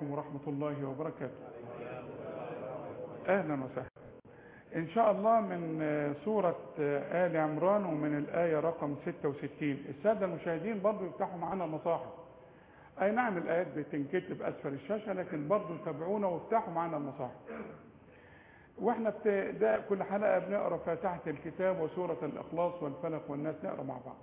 عليكم ورحمة الله وبركاته أهلا وسهلا إن شاء الله من سورة آل عمران ومن الآية رقم 66 السادة المشاهدين برضو يفتحوا معنا المصاحف أي نعم الآيات بتنكتب أسفل الشاشة لكن برضو تابعونا وافتحوا معنا المصاحف واحنا ابتداء كل حلقة بنقرأ فاتحة الكتاب وسورة الإخلاص والفلق والناس نقرأ مع بعض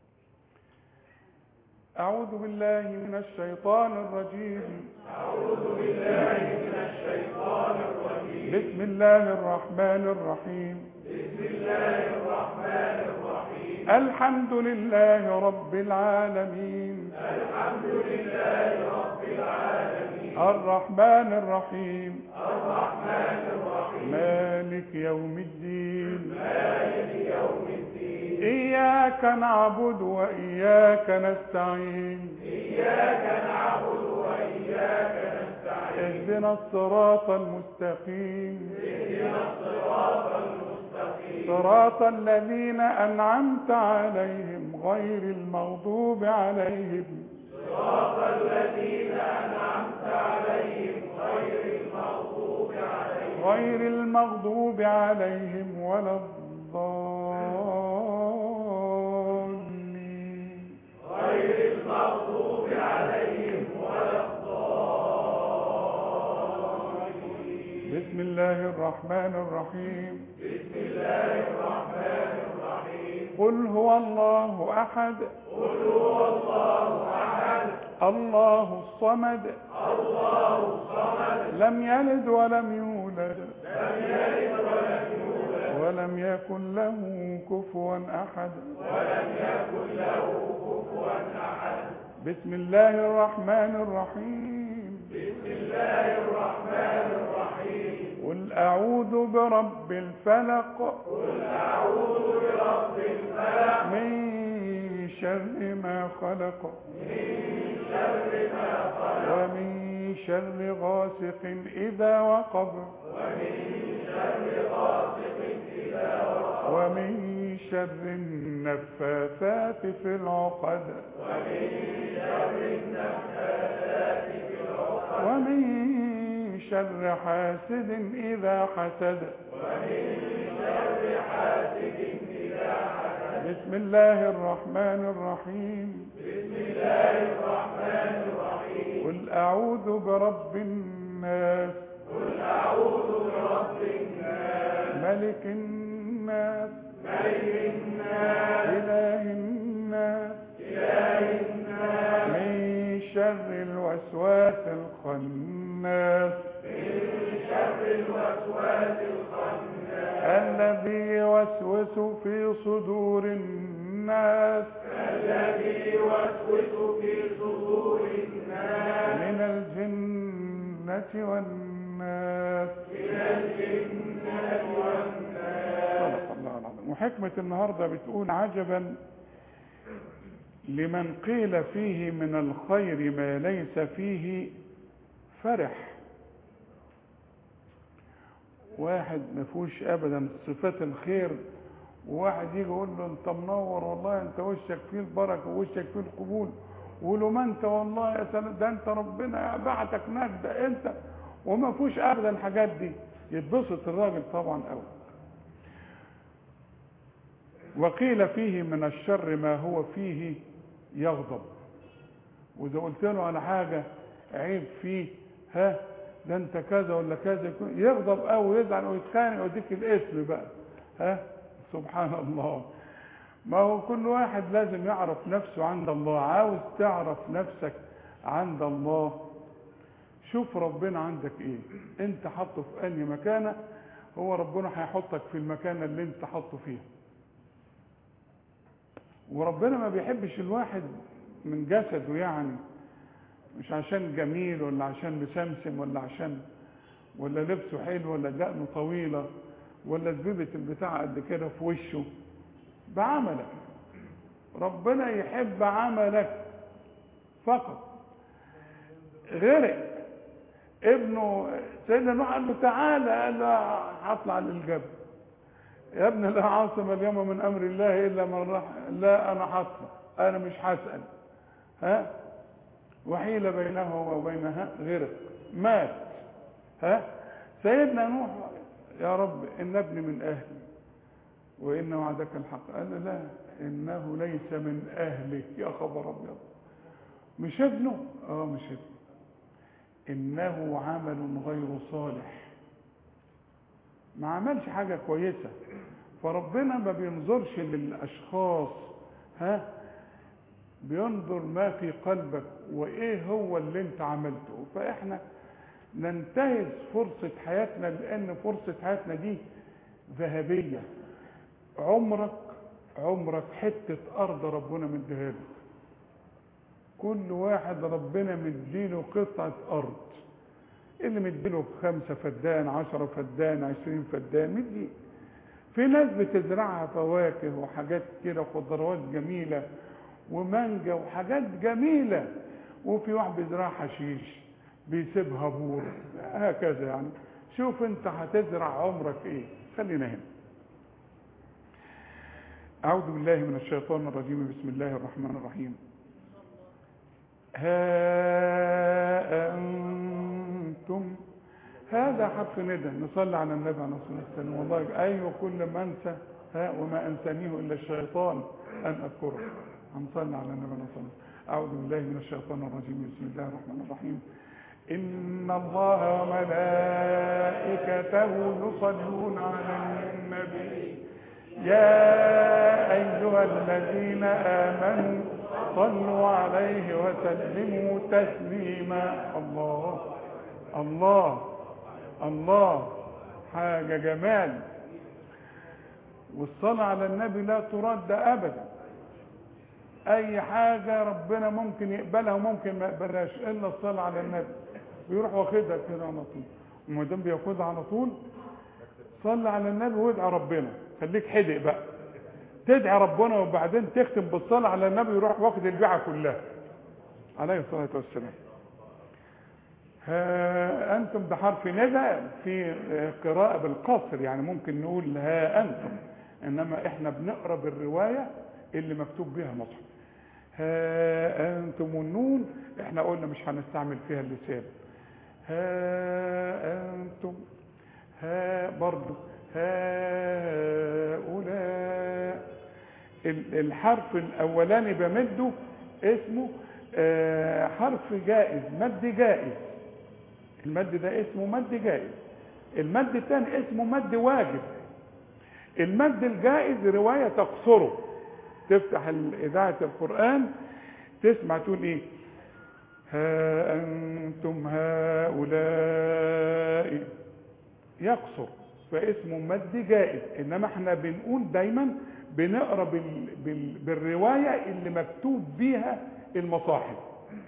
أعوذ بالله من الشيطان الرجيم أعوذ بالله من الشيطان الرجيم بسم الله الرحمن الرحيم بسم الله الرحمن الرحيم الحمد لله رب العالمين الحمد لله رب العالمين الرحمن الرحيم الرحمن الرحيم مالك يوم الدين مالك يوم الدين إياك نعبد وإياك نستعين إياك نعبد وإياك نستعين اهدنا الصراط المستقيم اهدنا الصراط المستقيم صراط الذين أنعمت عليهم غير المغضوب عليهم صراط الذين أنعمت عليهم غير المغضوب عليهم غير المغضوب عليهم ولا الضالين غير المغضوب عليهم ولا الضالين بسم الله الرحمن الرحيم بسم الله الرحمن الرحيم قل هو الله أحد قل هو الله أحد الله الصمد الله الصمد لم يلد ولم يولد لم يلد ولم يولد ولم يكن له كفوا أحد ولم يكن له كفوا أحد بسم الله الرحمن الرحيم بسم الله الرحمن الرحيم قل أعوذ برب الفلق قل أعوذ برب الفلق من شر ما خلق من شر ما خلق ومن شر غاسق إذا وقب ومن شر غاسق إذا وقب ومن شر النفاثات في العقد ومن شر النفاثات في العقد ومن شر حاسد إذا حسد ومن شر حاسد إذا حسد بسم الله الرحمن الرحيم بسم الله الرحمن الرحيم قل أعوذ برب الناس قل أعوذ برب الناس ملك الناس ملك الناس إله الناس إله الناس من شر الوسواس الخناس من شر الوسواس الخناس الذي يوسوس في صدور الناس الذي يوسوس في صدور الناس من الجنة والناس من الجنة والناس صدق الله العظيم وحكمة النهاردة بتقول عجبا لمن قيل فيه من الخير ما ليس فيه فرح واحد ما فيهوش ابدا صفات الخير وواحد يجي يقول له انت منور والله انت وشك فيه البركه ووشك فيه القبول ويقول له ما انت والله يا سلام ده انت ربنا بعتك نجدة انت وما فيهوش ابدا الحاجات دي يتبسط الراجل طبعا قوي وقيل فيه من الشر ما هو فيه يغضب واذا قلت له على حاجه عيب فيه ها ده انت كذا ولا كذا يكون- يغضب قوي ويزعل ويتخانق ويديك الاسم بقى ها سبحان الله ما هو كل واحد لازم يعرف نفسه عند الله عاوز تعرف نفسك عند الله شوف ربنا عندك ايه انت حاطه في انهي مكانه هو ربنا هيحطك في المكان اللي انت حاطه فيه وربنا ما بيحبش الواحد من جسده يعني مش عشان جميل ولا عشان مسمسم ولا عشان ولا لبسه حلو ولا دقنه طويلة ولا زبيبة البتاع قد كده في وشه بعملك ربنا يحب عملك فقط غرق ابنه سيدنا نوح قال له تعالى قال له هطلع للجبل يا ابن لا عاصم اليوم من امر الله الا من رحم لا انا هطلع انا مش هسال ها وحيل بينه وبينها غرق مات ها سيدنا نوح يا رب ان ابني من اهلي وان وعدك الحق قال لا انه ليس من اهلك يا خبر ابيض مش ابنه اه مش ابنه انه عمل غير صالح ما عملش حاجة كويسة فربنا ما بينظرش للاشخاص ها بينظر ما في قلبك وايه هو اللي انت عملته فاحنا ننتهز فرصة حياتنا لان فرصة حياتنا دي ذهبية عمرك عمرك حتة ارض ربنا مديها لك كل واحد ربنا مديله قطعة ارض اللي مديله خمسة فدان عشرة فدان عشرين فدان مدي في ناس بتزرعها فواكه وحاجات كده خضروات جميلة ومانجا وحاجات جميلة وفي واحد بيزرع حشيش بيسيبها بور هكذا يعني شوف انت هتزرع عمرك ايه خلينا هنا أعوذ بالله من الشيطان الرجيم بسم الله الرحمن الرحيم ها أنتم هذا حرف ندى نصلي على النبي عليه الصلاة والسلام والله أيوة كل ما أنسى ها وما أنسانيه إلا الشيطان أن أذكره هنصلي على النبي عليه الصلاة والسلام أعوذ بالله من الشيطان الرجيم بسم الله الرحمن الرحيم إن الله وملائكته يصلون على النبي يا أيها الذين آمنوا صلوا عليه وسلموا تسليما الله الله الله حاجة جمال والصلاة على النبي لا ترد أبدا أي حاجة ربنا ممكن يقبلها وممكن ما يقبلهاش إلا الصلاة على النبي بيروح واخدها كده على طول وما دام بياخدها على طول صلي على النبي وادعي ربنا خليك حدق بقى تدعي ربنا وبعدين تختم بالصلاة على النبي يروح واخد البيعة كلها عليه الصلاة والسلام ها أنتم ده حرف ندى في قراءة بالقصر يعني ممكن نقول ها أنتم إنما إحنا بنقرأ بالرواية اللي مكتوب بها مصحف ها أنتم النون إحنا قلنا مش هنستعمل فيها اللسان ها أنتم ها برضو هؤلاء الحرف الأولاني بمده اسمه حرف جائز مد جائز المد ده اسمه مد جائز المد الثاني اسمه مد واجب المد الجائز رواية تقصره تفتح إذاعة القرآن تسمع تقول ايه ها أنتم هؤلاء يقصر فاسمه مد جائز انما احنا بنقول دايما بنقرا بال... بال... بالروايه اللي مكتوب بيها المصاحف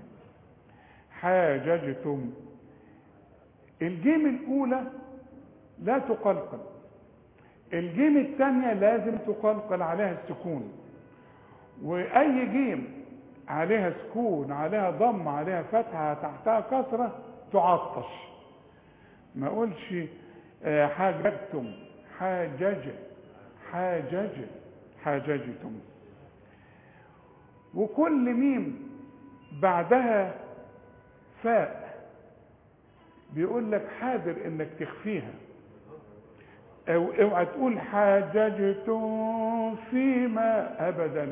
حاججتم الجيم الاولى لا تقلقل الجيم الثانيه لازم تقلقل عليها السكون واي جيم عليها سكون عليها ضم عليها فتحه تحتها كسره تعطش ما اقولش حاججتم حاجج حاجج حاججتم وكل ميم بعدها فاء بيقول لك حاضر انك تخفيها او اوعى تقول حاججتم فيما ابدا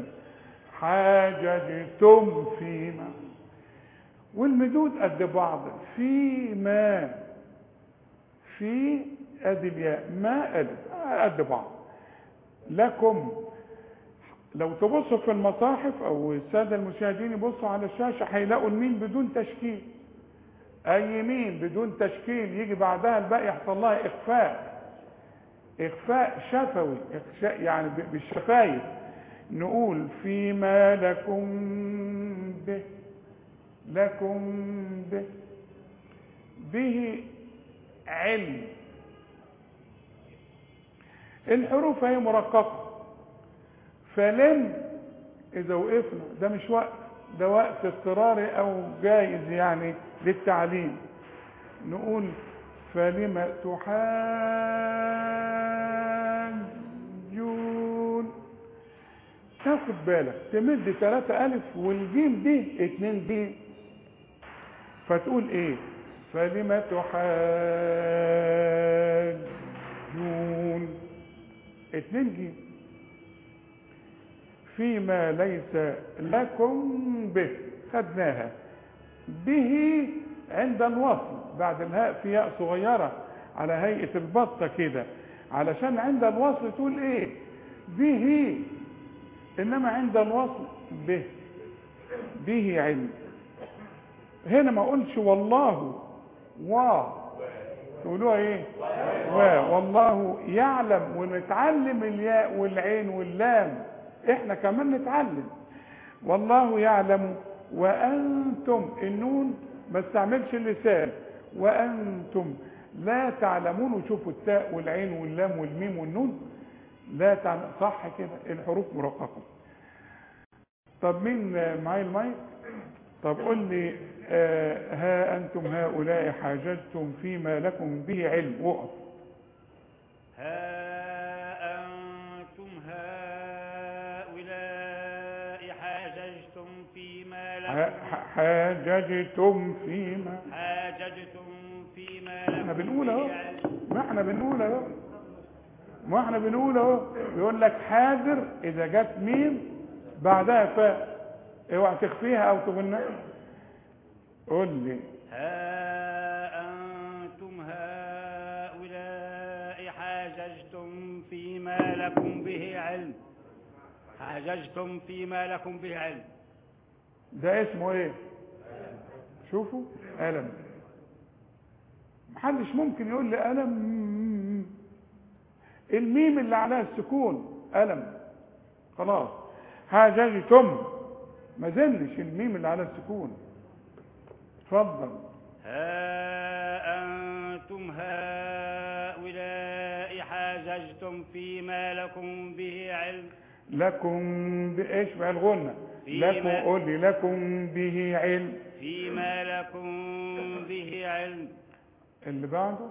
حاججتم فيما والمدود قد بعض فيما في ادي الياء ما الف قد بعض لكم لو تبصوا في المصاحف او الساده المشاهدين يبصوا على الشاشه هيلاقوا الميم بدون تشكيل اي ميم بدون تشكيل يجي بعدها الباقي يحصل لها اخفاء اخفاء شفوي يعني بالشفايف نقول فيما لكم به لكم به به علم الحروف هي مرققة فلم إذا وقفنا ده مش وقت ده وقت اضطراري أو جائز يعني للتعليم نقول فلم تحاجون تاخد بالك تمد ثلاثة ألف والجيم دي اتنين دي فتقول ايه فلم تحاجون اتنين جيم فيما ليس لكم به خدناها به عند الوصل بعد الهاء في ياء صغيرة على هيئة البطة كده علشان عند الوصل تقول ايه به انما عند الوصل به به علم هنا ما اقولش والله و تقولوها ايه و والله يعلم ونتعلم الياء والعين واللام احنا كمان نتعلم والله يعلم وانتم النون ما استعملش اللسان وانتم لا تعلمون وشوفوا التاء والعين واللام والميم والنون لا تعلم صح كده الحروف مرققه طب مين معايا المايك طب قول لي آه ها انتم هؤلاء حاججتم فيما لكم به علم وقف ها أنتم هؤلاء حاججتم فيما ح- لكم ح- حاججتم فيما حاججتم فيما لكم احنا بنقول اهو به علم. ما احنا بنقول اهو ما احنا بنقول اهو بيقول لك حاذر اذا جت ميم بعدها فاء اوعى تخفيها او تغنها قول لي ها أنتم هؤلاء حاججتم فيما لكم به علم حاججتم فيما لكم به علم ده اسمه ايه شوفوا ألم محدش ممكن يقول لي ألم الميم اللي عليها السكون ألم خلاص حاججتم ما زلش الميم اللي عليها السكون اتفضل ها أنتم هؤلاء حاججتم فيما لكم به علم لكم بإيش بقى الغنى فيما- لكم قول لي لكم به علم فيما لكم به علم اللي بعده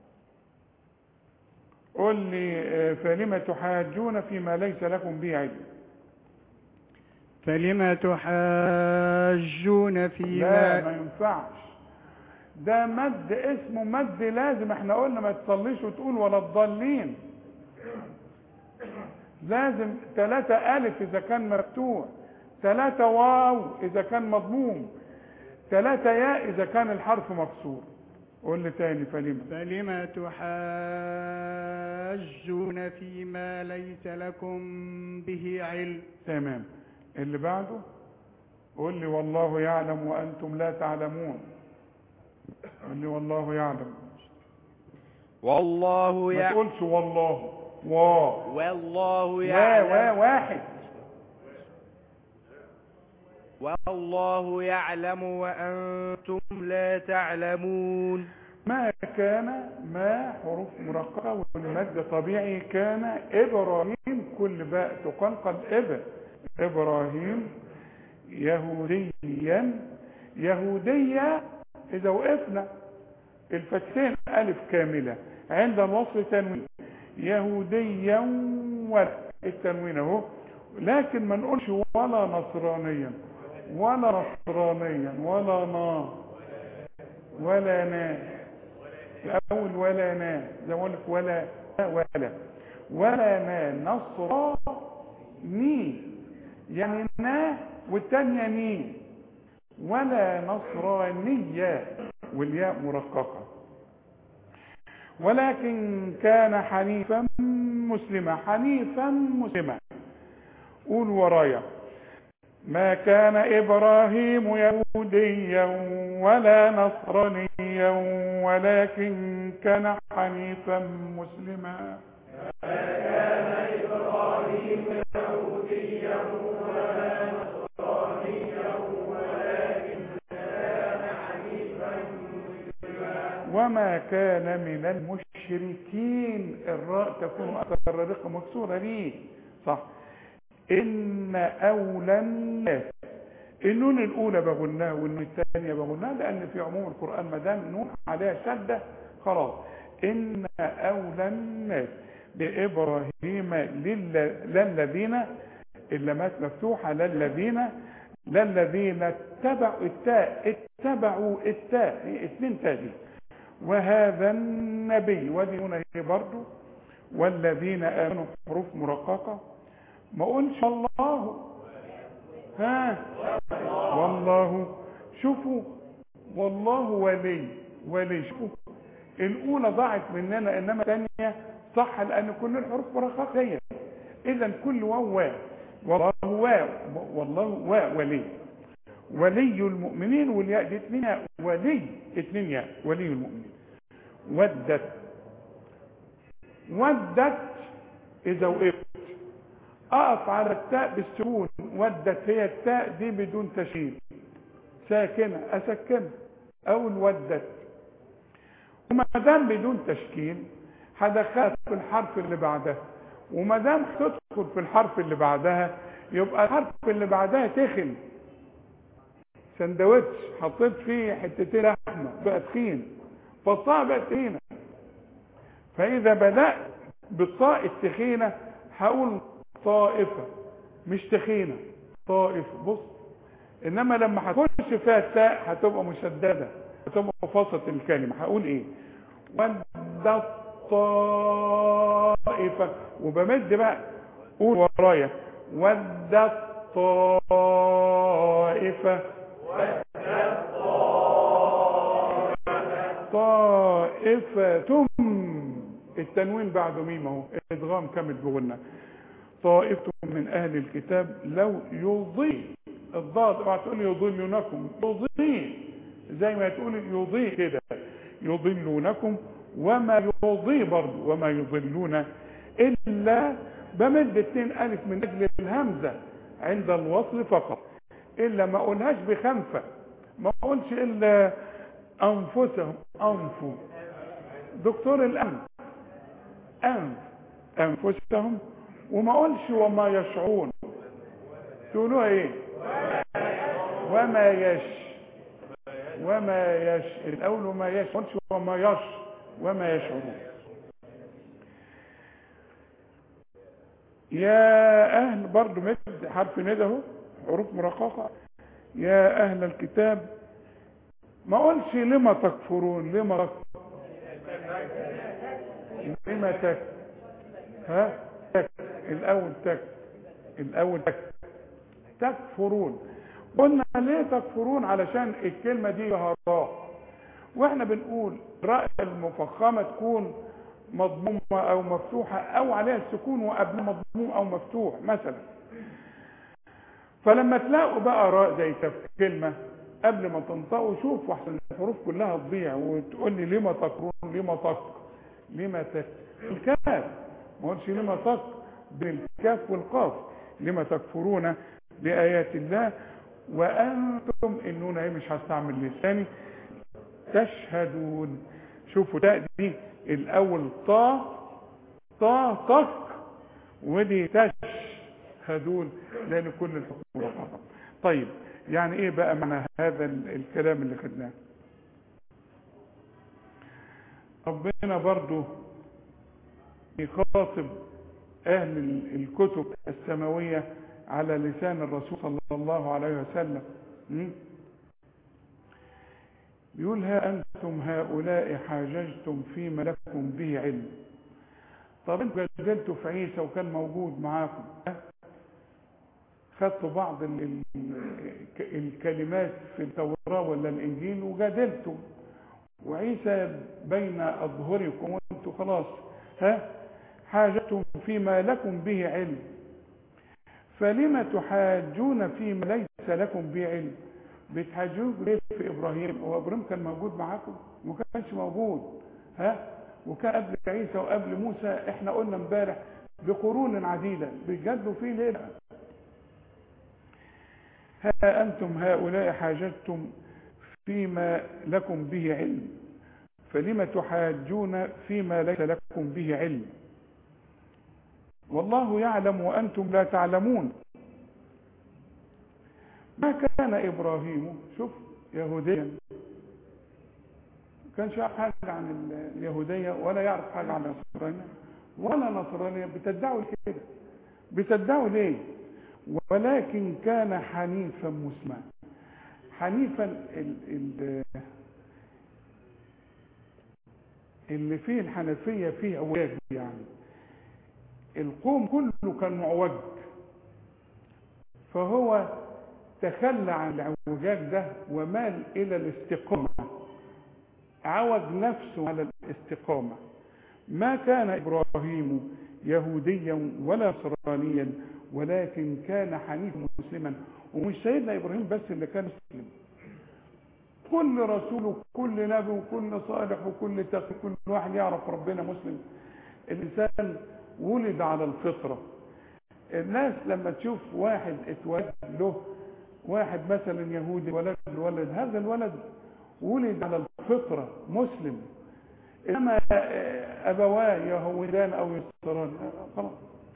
قل لي آه، فلم تحاجون فيما ليس لكم به علم فلم تحاجون لا فيما ما ينفعش ده مد اسمه مد لازم احنا قلنا ما تصليش وتقول ولا الضالين لازم ثلاثة ألف إذا كان مفتوح ثلاثة واو إذا كان مضموم ثلاثة ياء إذا كان الحرف مكسور قول لي تاني فلم فلم تحاجون فيما ليس لكم به علم تمام اللي بعده قول لي والله يعلم وأنتم لا تعلمون قول لي والله يعلم والله ما يعلم تقولش والله واو والله وا وا يعلم واحد والله يعلم وأنتم لا تعلمون ما كان ما حروف مرققة والمد طبيعي كان إبراهيم كل باء تقلقل إب إبراهيم يهوديا يهودية إذا وقفنا الفتحين ألف كاملة عند الوصل تنوين يهوديا ولا التنوين اهو لكن ما نقولش ولا نصرانيا ولا نصرانيا ولا نا ولا نا الأول ولا نا زي ما أقول لك ولا ولا ولا نا نصراني يعني نا والتانية ني ولا نصرانية والياء مرققة ولكن كان حنيفا مسلما حنيفا مسلما قول ورايا ما كان إبراهيم يهوديا ولا نصرانيا ولكن كان حنيفا مسلما وما كان من المشركين الراء تكون أكثر رقة مكسورة ليه صح إن أولى الناس النون الأولى بغناها والنون الثانية بغناها لأن في عموم القرآن ما دام نون عليها شدة خلاص إن أولى الناس بإبراهيم لل- للذين اللمات مفتوحة للذين للذين اتبعوا التاء اتبعوا التاء هي اتنين تاء دي وهذا النبي ودي هنا هي برضو والذين امنوا حروف مرققه ما اقولش الله ها والله شوفوا والله ولي ولي شوفوا الاولى ضاعت مننا انما الثانيه صح لان كل الحروف مرققه هي اذا كل واو واو والله واو والله واو ولي ولي المؤمنين والياء دي اتنين ياء ولي اتنين ياء ولي المؤمنين ودت ودت اذا وقفت اقف على التاء بالسكون ودت هي التاء دي بدون تشكيل ساكنه اسكنها اقول ودت وما دام بدون تشكيل هدخلها في الحرف اللي بعدها وما دام تدخل في الحرف اللي بعدها يبقى الحرف اللي بعدها تخن سندوتش حطيت فيه حتتين لحمه بقى تخين فالطاء بقت تخينه فاذا بدات بالطاء التخينه هقول طائفه مش تخينه طائفه بص انما لما هتخش فيها التاء هتبقى مشدده هتبقى وسط الكلمه هقول ايه ودت طائفه وبمد بقى قول ورايا ودت طائفه طائفة التنوين بعده ميم اهو ادغام كامل بغنى طائفة من اهل الكتاب لو يضيء الضاد اوعى تقول يضلونكم يضيء زي ما تقول يضيء كده يضلونكم وما يضيء برضه وما يضلون الا بمد اتنين الف من اجل الهمزه عند الوصل فقط الا ما اقولهاش بخنفه ما اقولش الا انفسهم انفوا دكتور الانف انف انفسهم وما اقولش وما يشعرون تقولوها ايه وما يش وما يش الاول وما يش ما اقولش وما يش وما يشعرون يا اهل برضه مد حرف ندى اهو حروف مرققه يا اهل الكتاب ما اقولش لما تكفرون لما تك لما تك ها تك الاول تك الاول تك تكفرون قلنا ليه تكفرون علشان الكلمه دي لها راء واحنا بنقول راء المفخمه تكون مضمومه او مفتوحه او عليها السكون وقبل مضموم او مفتوح مثلا فلما تلاقوا بقى راء زي كلمه قبل ما تنطقوا شوفوا احسن الحروف كلها تضيع وتقول لي لما تكرون لما تك لما تك الكاف ما قلتش لما تك بالكاف والقاف لما تكفرون بآيات الله وأنتم النون اهي مش هستعمل لساني تشهدون شوفوا تاء دي الأول طا طا تك ودي تشهدون لأن كل الحكم مرققة طيب يعني ايه بقى معنى هذا الكلام اللي خدناه ربنا برضو يخاطب اهل الكتب السماوية على لسان الرسول صلى الله عليه وسلم بيقول ها انتم هؤلاء حاججتم فيما لكم به علم طب انتوا جادلتوا في عيسى وكان موجود معاكم خدتوا بعض ال ال الكلمات في التوراة ولا الإنجيل وجادلتم وعيسى بين أظهركم وأنتم خلاص ها حاجتم فيما لكم به علم فلما تحاجون فيما ليس لكم به علم بتحاجوه ليه في إبراهيم هو إبراهيم كان موجود معاكم ما كانش موجود ها وكان قبل عيسى وقبل موسى احنا قلنا امبارح بقرون عديدة بيجادلوا فيه ليه ها أنتم هؤلاء حاجتم فيما لكم به علم فلم تحاجون فيما ليس لكم به علم والله يعلم وأنتم لا تعلمون ما كان إبراهيم شوف يهوديا كانش يعرف حاجة عن اليهودية ولا يعرف حاجة عن النصرانية ولا نصرانية بتدعوا كده بتدعوا ليه ولكن كان حنيفا مسلما حنيفا ال- ال- اللي فيه الحنفية فيه أوجاج يعني القوم كله كان معوج فهو تخلى عن الاعوجاج ده ومال إلى الاستقامة عوج نفسه على الاستقامة ما كان إبراهيم يهوديا ولا نصرانيا ولكن كان حنيفا مسلما ومش سيدنا إبراهيم بس اللي كان مسلم كل رسول وكل نبي وكل صالح وكل تقي كل واحد يعرف ربنا مسلم الإنسان ولد على الفطرة الناس لما تشوف واحد اتولد له واحد مثلا يهودي ولد ولد هذا الولد ولد على الفطرة مسلم إنما أبواه يهودان أو يسران خلاص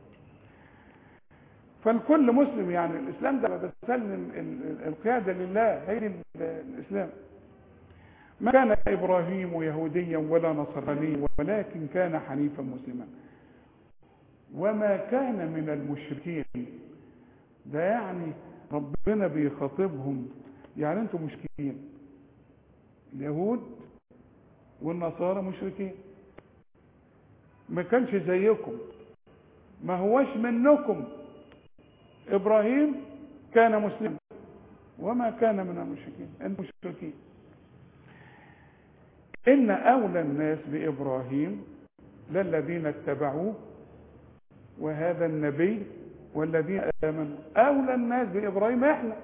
فالكل مسلم يعني الإسلام ده بتسلم ال- القيادة لله هي دي ال- الإسلام ما كان إبراهيم يهوديا ولا نصرانيا ولكن كان حنيفا مسلما وما كان من المشركين ده يعني ربنا بيخاطبهم يعني انتم مشركين اليهود والنصارى مشركين ما كانش زيكم ما هوش منكم ابراهيم كان مسلما وما كان من المشركين انتم مشركين ان اولى الناس بابراهيم للذين اتبعوه وهذا النبي والذين امنوا اولى الناس بابراهيم احنا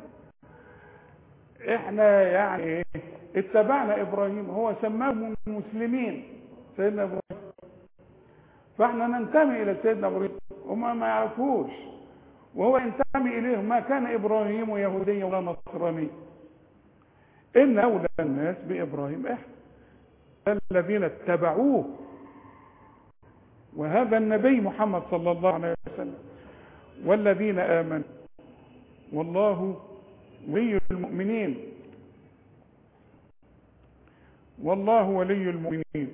احنا يعني ايه اتبعنا ابراهيم هو سماهم المسلمين سيدنا ابراهيم فاحنا ننتمي الى سيدنا ابراهيم هم ما يعرفوش وهو ينتمي اليهم ما كان ابراهيم يهوديا ولا نصرانيا ان اولى الناس بابراهيم احنا الذين اتبعوه وهذا النبي محمد صلى الله عليه وسلم والذين امنوا والله ولي المؤمنين والله ولي المؤمنين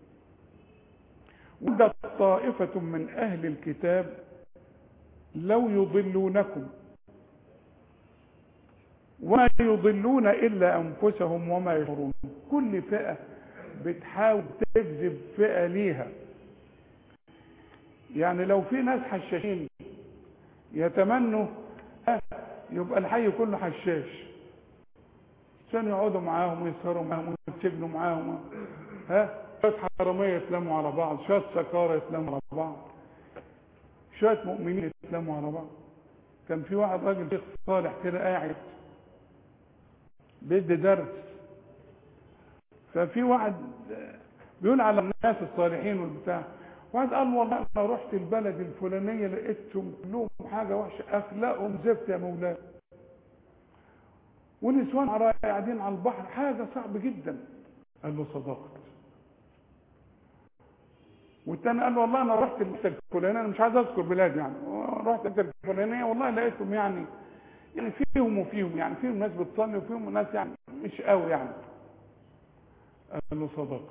ودت طائفة من أهل الكتاب لو يضلونكم وما يضلون إلا أنفسهم وما يشعرون كل فئة بتحاول تجذب فئة ليها يعني لو في ناس حشاشين يتمنوا ها، يبقى الحي كله حشاش عشان يقعدوا معاهم ويسهروا معاهم ويتسجنوا معاهم ها شوية حرامية يتلموا على بعض شوية سكارى يتلموا على بعض شوية مؤمنين يتلموا على بعض كان في واحد راجل شيخ صالح كده قاعد بيدي درس ففي واحد بيقول على الناس الصالحين والبتاع واحد قال والله انا رحت البلد الفلانيه لقيتهم كلهم حاجه وحشه اخلاقهم زفت يا مولانا ونسوان عرايا قاعدين على البحر حاجه صعب جدا قال له صدقت والتاني قال له والله انا رحت الحته الفلانيه انا مش عايز اذكر بلاد يعني رحت الحته الفلانيه والله لقيتهم يعني يعني فيهم وفيهم يعني فيهم ناس بتصلي وفيهم ناس يعني مش قوي يعني قال له صدقت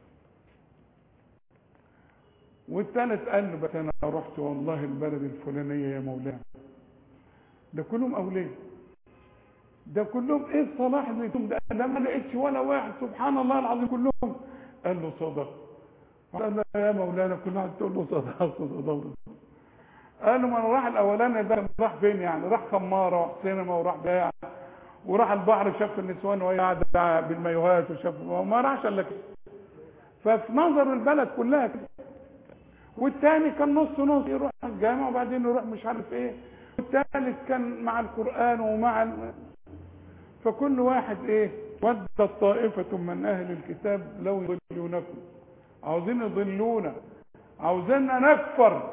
والثالث قال له بس انا رحت والله البلد الفلانيه يا مولانا ده كلهم اولياء ده كلهم ايه الصلاح اللي فيهم ده انا ما لقيتش ولا واحد سبحان الله العظيم كلهم قال له صدق قال له يا مولانا كل واحد تقول له صدقت صدقت قال له ما انا راح الاولاني ده راح فين يعني راح خماره وراح سينما وراح بيع وراح البحر شاف النسوان وهي قاعده بالمايوهات وشاف ما راحش الا كده ففي نظر البلد كلها كده والتاني كان نص نص يروح الجامع وبعدين يروح مش عارف ايه والثالث كان مع القرآن ومع ال... فكل واحد ايه ودت طائفة من اهل الكتاب لو يضلونكم عاوزين يضلونا عاوزيننا نكفر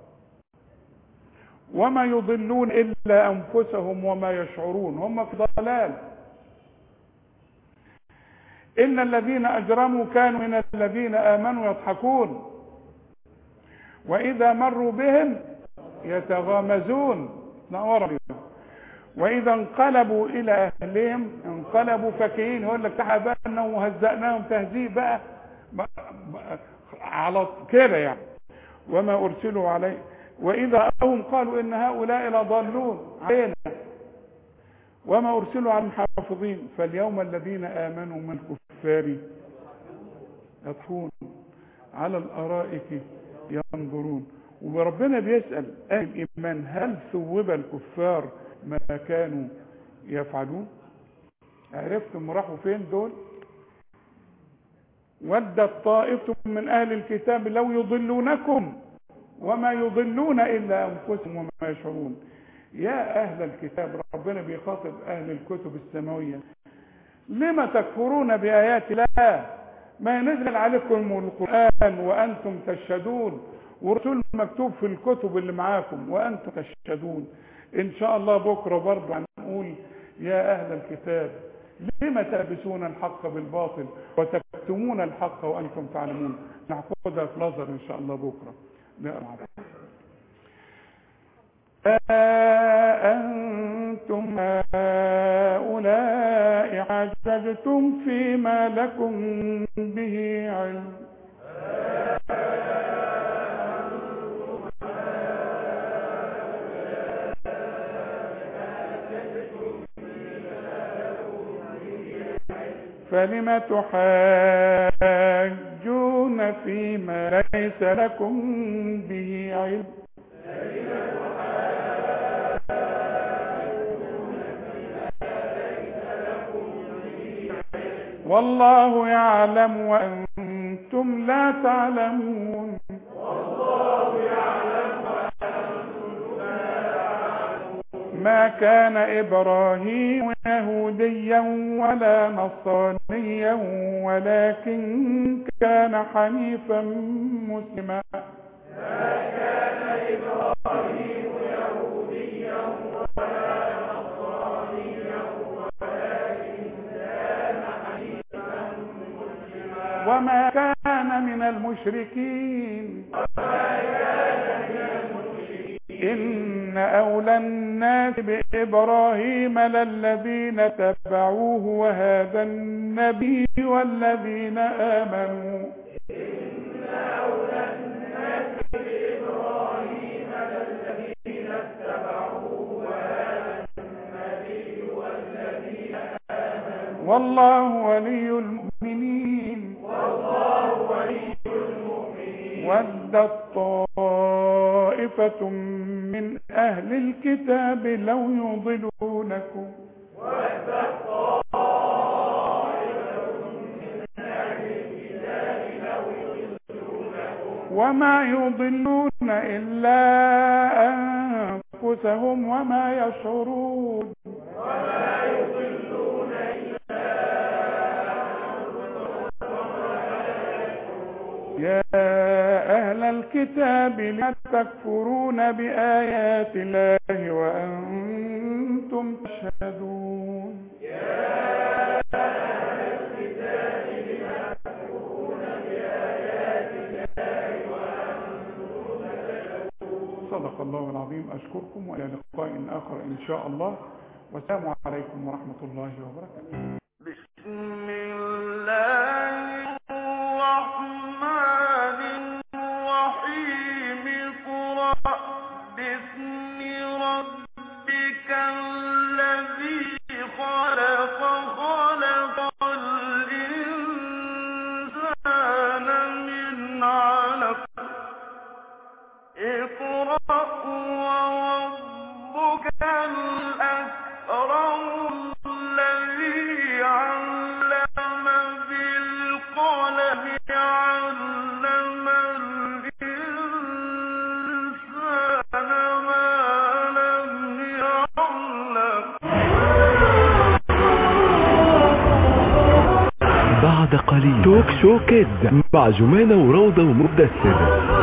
وما يضلون الا انفسهم وما يشعرون هم في ضلال ان الذين اجرموا كانوا من الذين امنوا يضحكون واذا مروا بهم يتغامزون نور بهم واذا انقلبوا الى اهلهم انقلبوا فكهين يقول لك تحبناهم وهزأناهم تهذيب بقى على كده يعني وما ارسلوا عليه واذا راهم قالوا ان هؤلاء لضالون علينا وما أرسلوا على المحافظين فاليوم الذين آمنوا من الكفار يضحون على الأرائك ينظرون وربنا بيسأل أهل الإيمان هل ثوب الكفار ما كانوا يفعلون عرفتم راحوا فين دول ودت طائفة من أهل الكتاب لو يضلونكم وما يضلون إلا أنفسهم وما يشعرون يا أهل الكتاب ربنا بيخاطب أهل الكتب السماوية لما تكفرون بآيات الله ما نزل عليكم القرآن وأنتم تشهدون ورسول مكتوب في الكتب اللي معاكم وأنتم تشهدون إن شاء الله بكرة برضه هنقول يا أهل الكتاب لما تلبسون الحق بالباطل وتكتمون الحق وأنتم تعلمون نعقدها في لازر إن شاء الله بكرة نقرأ مع بعض أنتم هؤلاء حججتم فيما لكم به علم فلم تحاجون فيما ليس لكم به علم والله يعلم وأنتم لا تعلمون ما كان إبراهيم يهوديا ولا نصرانيا ولكن كان حنيفا مسلما وما كان من المشركين إن أولى الناس بإبراهيم للذين تبعوه وهذا النبي والذين آمنوا والله ولي المؤمنين ودت طائفة من أهل الكتاب لو يضلونكم وما يضلون إلا أنفسهم وما يشعرون يا أهل الكتاب لا تكفرون بآيات الله وأنتم تشهدون صدق الله العظيم أشكركم وإلى لقاء آخر إن شاء الله والسلام عليكم ورحمة الله وبركاته بسم الله الرحمن الرحيم اقرأ باسم ربك الذي خلق خلق الإنسان من علق اقرأ وربك الأكرم الذي علم بالقلم علم الإنسان ما لم يعلم بعد قليل توك شو كيدز مع جمانة وروضة ومدثر